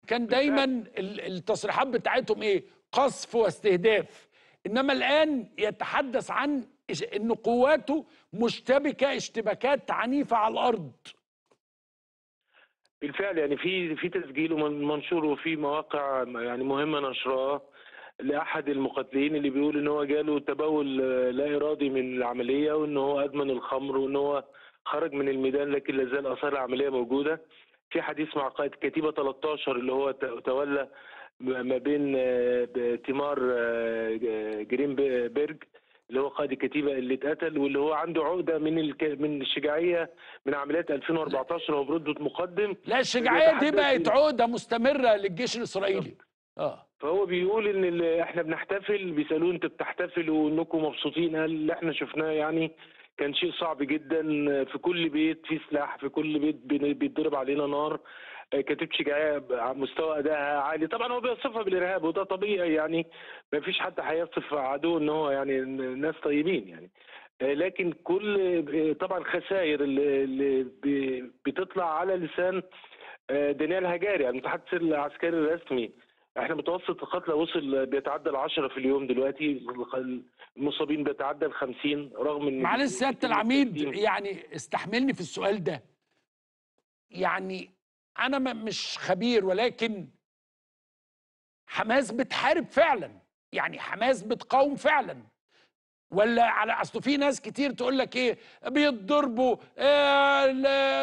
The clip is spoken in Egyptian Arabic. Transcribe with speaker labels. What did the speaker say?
Speaker 1: كان دايما ال- التصريحات بتاعتهم ايه قصف واستهداف انما الان يتحدث عن إش- ان قواته مشتبكه اشتباكات عنيفه على الارض
Speaker 2: بالفعل يعني في في تسجيل ومنشور وفي مواقع يعني مهمه نشراه لاحد المقاتلين اللي بيقول ان هو جاله تبول آه، لا ارادي من العمليه وان هو ادمن الخمر وان هو خرج من الميدان لكن لا زال اثار العمليه موجوده في حديث مع قائد كتيبه 13 اللي هو ت- تولى ما بين آه، ب- تيمار آه، جرينبرج اللي هو قائد الكتيبه اللي اتقتل واللي هو عنده عقده من الك... من الشجاعيه من عمليات 2014 هو برتبه مقدم
Speaker 1: لا الشجاعيه دي
Speaker 2: بيتحدث
Speaker 1: بقت عقده مستمره للجيش الاسرائيلي اه
Speaker 2: فهو بيقول ان ال- احنا بنحتفل بيسالوه انت بتحتفلوا وانكم مبسوطين قال اللي احنا شفناه يعني كان شيء صعب جدا في كل بيت في سلاح في كل بيت بن- بيتضرب علينا نار آه، كتيبة شجاعية على مستوى أدائها عالي طبعا هو بيوصفها بالإرهاب وده طبيعي يعني ما فيش حد هيصف عدو إن هو يعني ناس طيبين يعني آه، لكن كل آه، طبعا خسائر اللي اللي ب- بتطلع على لسان آه، دانيال هجاري المتحدث العسكري الرسمي احنا متوسط القتلى وصل بيتعدى العشرة في اليوم دلوقتي المصابين بيتعدى ال 50 رغم ان
Speaker 1: معلش سياده العميد
Speaker 2: 60.
Speaker 1: يعني استحملني في السؤال ده يعني انا م- مش خبير ولكن حماس بتحارب فعلا يعني حماس بتقاوم فعلا ولا على اصل في ناس كتير تقول لك ايه بيتضربوا آه ال-